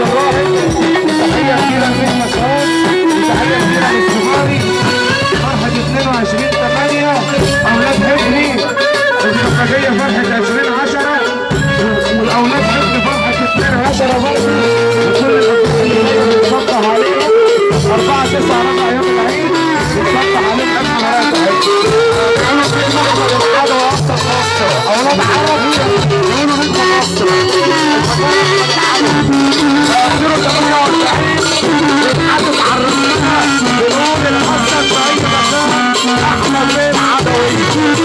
الراهب تحيه كبيره لمين مسعود وتحيه كبيره للصغاري فرحه 22 8 اولاد حفني الخفاجيه فرحه 20 10 والاولاد حفني فرحه 2 10 برضه وكل الافراح اللي جايه بنصبح عليهم 4 9 ربع يوم العيد بنصبح عليهم الف مرات عيد انا في محمد الحاجه واكثر مصر اولاد عربي يقولوا منكم مصر فاخروا 48 بنحدث عن رسمها بنقول الحسن في اي مكان احمد بن عدوي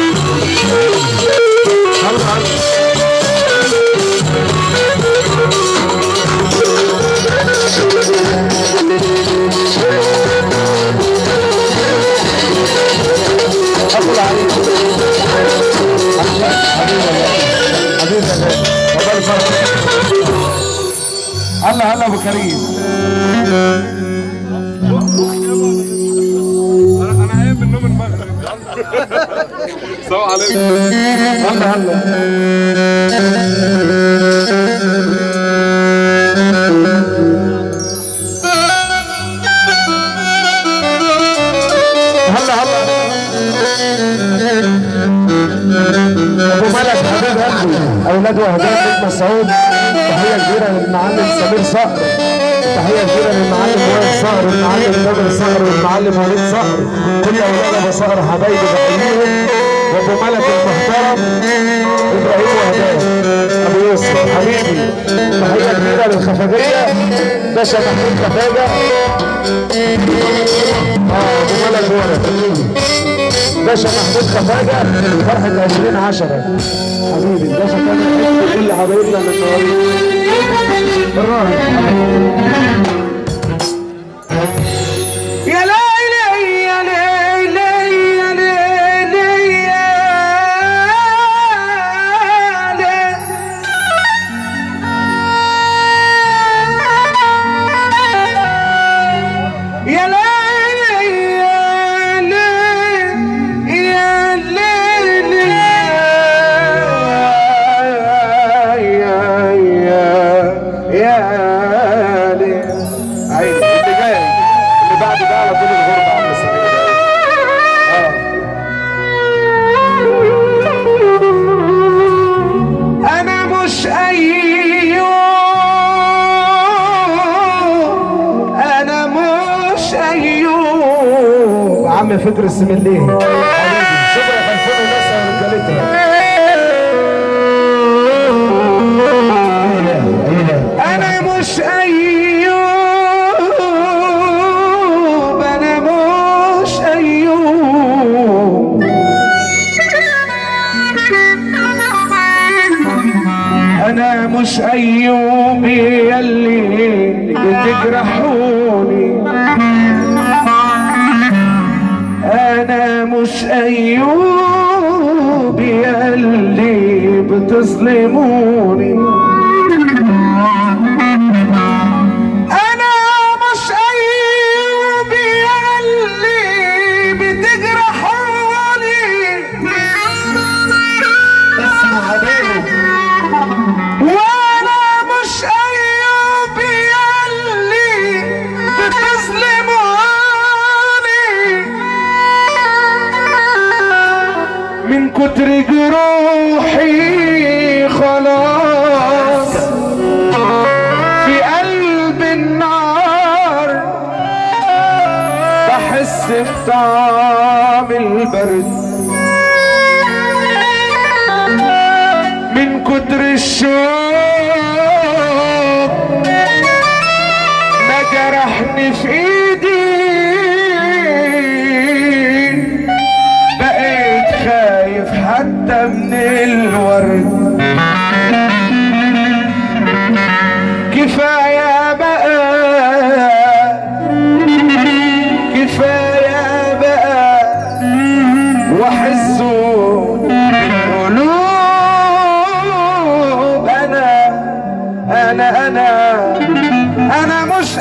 يلا يلا اخد عليك حبيبي يا غالي والله الفرح هلا هلا ابو كريم انا قايم من النوم المغرب السلام عليكم هلا هلا هلا هلا ابو ملك حبيب قلبي اولاد وهدان بن مسعود تحيه كبيره للمعلم سمير صقر تحيه كبيره للمعلم وائل صقر والمعلم بدر صقر والمعلم وليد صقر كل اولاد ابو صقر حبايبي بحييهم وابو ملك المحترم ابراهيم وهدان ابو يوسف حبيبي تحيه كبيره للخفاجيه باشا محمود خفاجه اه ابو ملك ولد باشا محمود خفاجة فرحة 20 10 حبيبي باشا كان يحب كل حبايبنا من النهارده الراهب يا ليلي يا ليلي يا ليلي يا ليلي يا ليلي يا ليلي يا ليلي يا يا يا ليلي عيني اللي جاي اللي بعد ده على طول الغربة عم سمير انا مش ايوب انا مش ايوب عم فكر السمليه حبيبي شكرا خلفون الناس يا رجالتها انا مش ايوب انا مش ايوب انا مش ايوب يلي بتجرحوني انا مش ايوب يلي بتظلموني انا مش ايوب يلي بتجرحوني اسمع حبيبي وانا مش ايوب يلي بتظلموني من كتر جروحي خلاص في قلب النار بحس بطعم البرد من كتر الشوق ما جرحني في ايدي بقيت خايف حتى من الورد كفاية بقى كفاية بقى واحسوا بالقلوب انا انا انا انا مش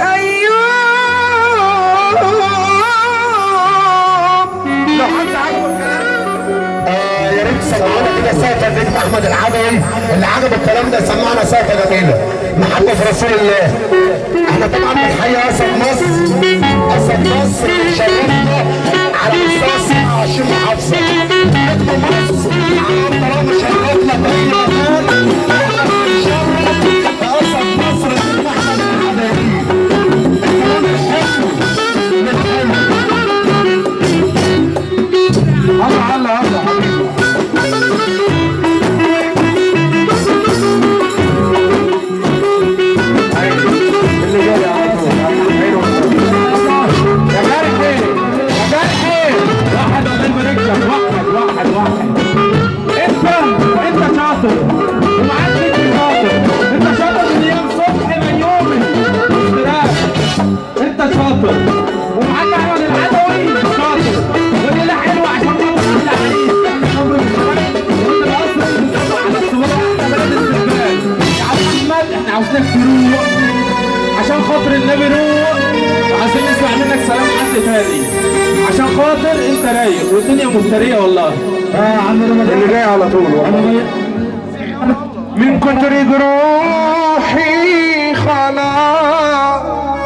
ايوب لو حد عاجبه الكلام آه يا ريت تسمعونا كده سقطه النجم احمد العدوي اللي عجب الكلام ده سمعنا سقطه جميله محبه في رسول الله احنا طبعا بنحيي اسد مصر اسد مصر اللي شرفنا على مستوى 27 محافظه نجم مصر عم طالما شرفنا في اي مكان احنا بنشرف باسد مصر النجم احمد العدوي الكلام الحلو الحلو الله الله الله حبيبي اللي جاي على طول حلو يا جاري ايه يا جاري ايه واحد قدام رجلك واحد واحد واحد انت انت شاطر ومعاك نجم شاطر انت شاطر من ايام صبح من يومي استراح انت شاطر ومعاك احمد العدوي شاطر ودي حلوه عشان خاطر احلى عريس احنا خمر الشباب وانت الاصل اللي بتسمع على الصور احنا بلد الاستقبال يا عم احمد احنا عاوزينك تروق عشان خاطر النبي روق عايزين نسمع منك سلام حد تاني عشان خاطر انت رايق والدنيا مفتريه والله اه عم اللي جاي على طول من كتر جروحي خلاص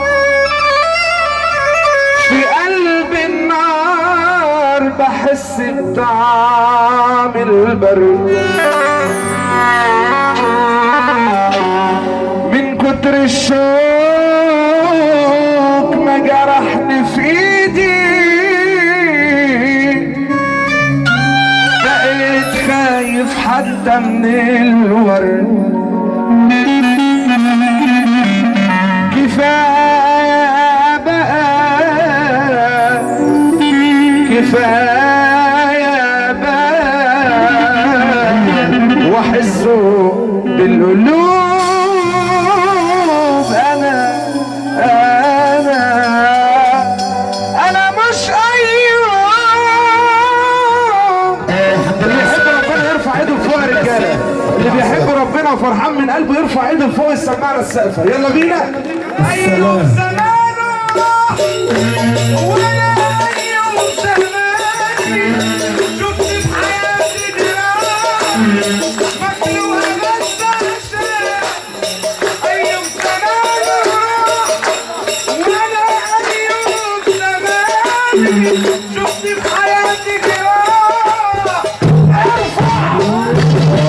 في قلب النار بحس بطعم البرد من كتر الشوق ما جرحني في ايدي بقيت خايف حتى من الورد كفاية بقى كفاية بقى واحسه بالقلوب انا انا انا مش ايوه اللي يحب ربنا يرفع ايده فوق يا رجاله اللي بيحب ربنا وفرحان من قلبه يرفع ايده لفوق السماعه السقفه يلا بينا ايوه زمانه ولا ايوه زماني شفت في حياتي جراح مخلوقه بس عشان ايوه زمانه ولا ايوه زماني شفت في حياتي جراح ارفع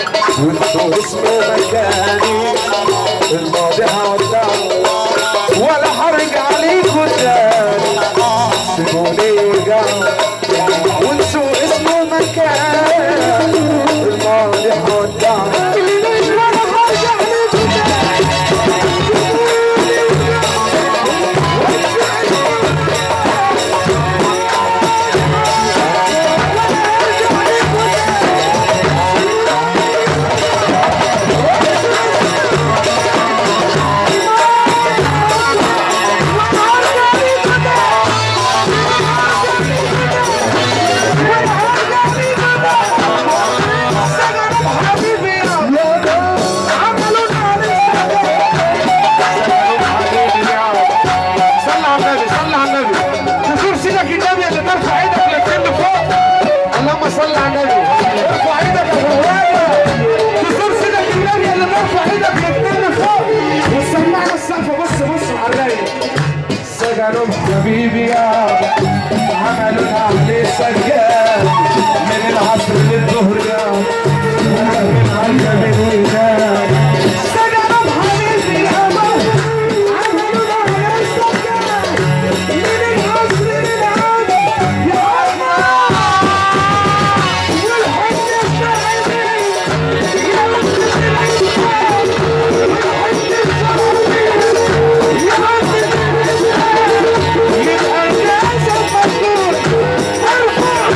وانتوا اسمه مكاني الماضي هودعه ولا حرج عليكم تاني سيبوني ورجعوا وانتوا اسمه مكاني الماضي هودعه ولا حرج عليكم تاني صلى على النبي صلى على النبي تزور سيدك النبي اللي ترفع ايدك الاثنين لفوق اللهم صل على النبي ارفع ايدك يا فواده تزور سيدك النبي اللي ترفع ايدك الاثنين لفوق وسمعنا السقف بص بص على الرايق سجنوا حبيبي يا عملوا لها عليه سجاد من العصر للظهر يا من عجب الوداد سجنوا حبيبي يا عملوا لها عليه سجاد من العصر للعصر يا الله والحب الشعبي يا مسجد العشاق والحب الشعبي يا مسجد العشاق يبقى الناس المفروض ارفع